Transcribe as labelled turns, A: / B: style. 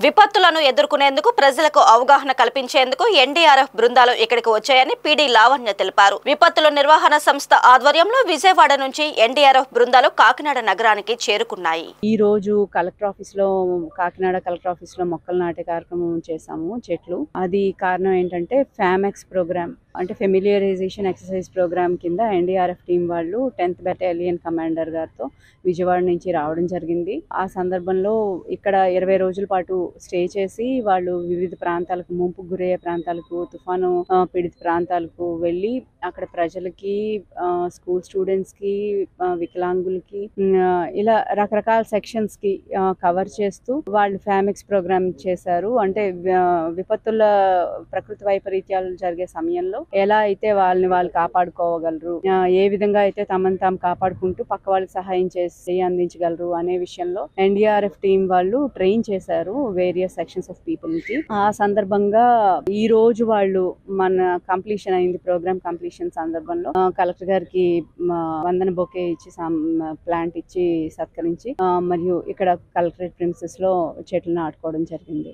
A: విపత్తులను ఎదుర్కొనేందుకు ప్రజలకు అవగాహన కల్పించేందుకు ఎన్డీఆర్ఎఫ్ బృందాలు ఇక్కడికి వచ్చాయని పీడీ లావణ్య తెలిపారు విపత్తుల నిర్వహణ సంస్థ ఆధ్వర్యంలో విజయవాడ నుంచి ఎన్డీఆర్ఎఫ్ బృందాలు కాకినాడ నగరానికి చేరుకున్నాయి
B: ఈ రోజు కలెక్టర్ ఆఫీస్ లో కాకినాడ కలెక్టర్ ఆఫీస్ లో మొక్కలు నాటే కార్యక్రమం చేశాము చెట్లు అది కారణం ఏంటంటే ఫ్యామెక్స్ ప్రోగ్రామ్ అంటే ఫెమిలియరైజేషన్ ఎక్సర్సైజ్ ప్రోగ్రామ్ కింద ఎన్డీఆర్ఎఫ్ టీం వాళ్ళు టెన్త్ బెటాలియన్ కమాండర్ గారితో విజయవాడ నుంచి రావడం జరిగింది ఆ సందర్భంలో ఇక్కడ ఇరవై రోజుల పాటు స్టే చేసి వాళ్ళు వివిధ ప్రాంతాలకు ముంపు గురయ్యే ప్రాంతాలకు తుఫాను ఆ, పీడిత ప్రాంతాలకు వెళ్ళి అక్కడ ప్రజలకి ఆ, స్కూల్ స్టూడెంట్స్ కి ఆ, వికలాంగులకి ఆ, ఇలా రకరకాల సెక్షన్స్ కి ఆ, కవర్ చేస్తూ వాళ్ళు ఫ్యామిక్స్ ప్రోగ్రామ్ చేశారు అంటే ఆ, విపత్తుల ప్రకృతి వైపరీత్యాలు జరిగే సమయంలో ఎలా అయితే వాళ్ళని వాళ్ళు కాపాడుకోగలరు ఆ, ఏ విధంగా అయితే తమను తాము కాపాడుకుంటూ పక్క వాళ్ళకి సహాయం చేసి అందించగలరు అనే విషయంలో ఎన్డీఆర్ఎఫ్ టీం వాళ్ళు ట్రైన్ చేశారు వేరియస్ సెక్షన్స్ ఆఫ్ పీపుల్ కి ఆ సందర్భంగా ఈ రోజు వాళ్ళు మన కంప్లీషన్ అయింది ప్రోగ్రామ్ కంప్లీషన్ సందర్భంలో ఆ, కలెక్టర్ గారికి మా వందన బొకే ఇచ్చి ప్లాంట్ ఇచ్చి సత్కరించి ఆ, మరియు ఇక్కడ కలెక్టరేట్ ప్రిన్సెస్ లో చెట్లు నాటుకోవడం జరిగింది